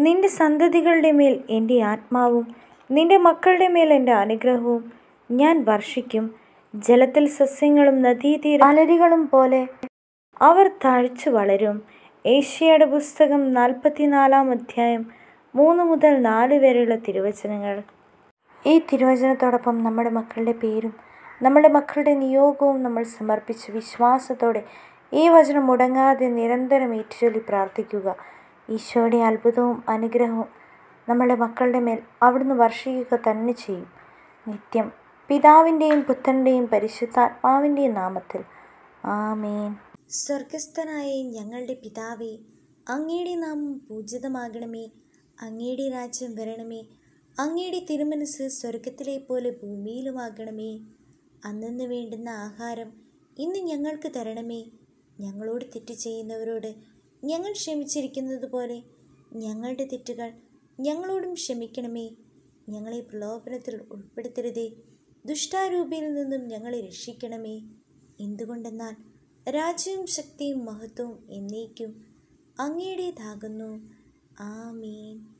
നിന്റെ സന്തതികളുടെ മേൽ എൻ്റെ ആത്മാവും നിന്റെ മക്കളുടെ മേൽ എൻ്റെ അനുഗ്രഹവും ഞാൻ വർഷിക്കും ജലത്തിൽ സസ്യങ്ങളും നദീതീര അലരികളും പോലെ അവർ തഴച്ചു വളരും ഏഷ്യയുടെ പുസ്തകം നാൽപ്പത്തിനാലാം അധ്യായം മൂന്ന് മുതൽ നാല് വരെയുള്ള തിരുവചനങ്ങൾ ഈ തിരുവചനത്തോടൊപ്പം നമ്മുടെ മക്കളുടെ പേരും നമ്മുടെ മക്കളുടെ നിയോഗവും നമ്മൾ സമർപ്പിച്ച് വിശ്വാസത്തോടെ ഈ വചനം മുടങ്ങാതെ നിരന്തരം ഏറ്റുചൊല്ലി പ്രാർത്ഥിക്കുക ഈശോയുടെ അത്ഭുതവും അനുഗ്രഹവും നമ്മുടെ മക്കളുടെ മേൽ അവിടുന്ന് വർഷിക്കുക തന്നെ ചെയ്യും നിത്യം പിതാവിൻ്റെയും പുത്രൻ്റെയും പരിശുദ്ധാത്മാവിൻ്റെയും നാമത്തിൽ ആമേൻ സ്വർഗസ്ഥനായ ഞങ്ങളുടെ പിതാവേ അങ്ങയുടെ നാമം പൂജിതമാകണമേ അങ്ങയുടെ രാജ്യം വരണമേ അങ്ങയുടെ തിരുമനസ് സ്വർഗത്തിലെ പോലെ ഭൂമിയിലുമാകണമേ അന്നു വേണ്ടുന്ന ആഹാരം ഇന്ന് ഞങ്ങൾക്ക് തരണമേ ഞങ്ങളോട് തെറ്റ് ചെയ്യുന്നവരോട് ഞങ്ങൾ ക്ഷമിച്ചിരിക്കുന്നത് പോലെ ഞങ്ങളുടെ തെറ്റുകൾ ഞങ്ങളോടും ക്ഷമിക്കണമേ ഞങ്ങളെ പ്രലോഭനത്തിൽ ഉൾപ്പെടുത്തരുതേ ദുഷ്ടാരൂപിയിൽ നിന്നും ഞങ്ങളെ രക്ഷിക്കണമേ എന്തുകൊണ്ടെന്നാൽ രാജ്യവും ശക്തിയും മഹത്വവും എന്നേക്കും അങ്ങയുടേതാകുന്നു ആമീൻ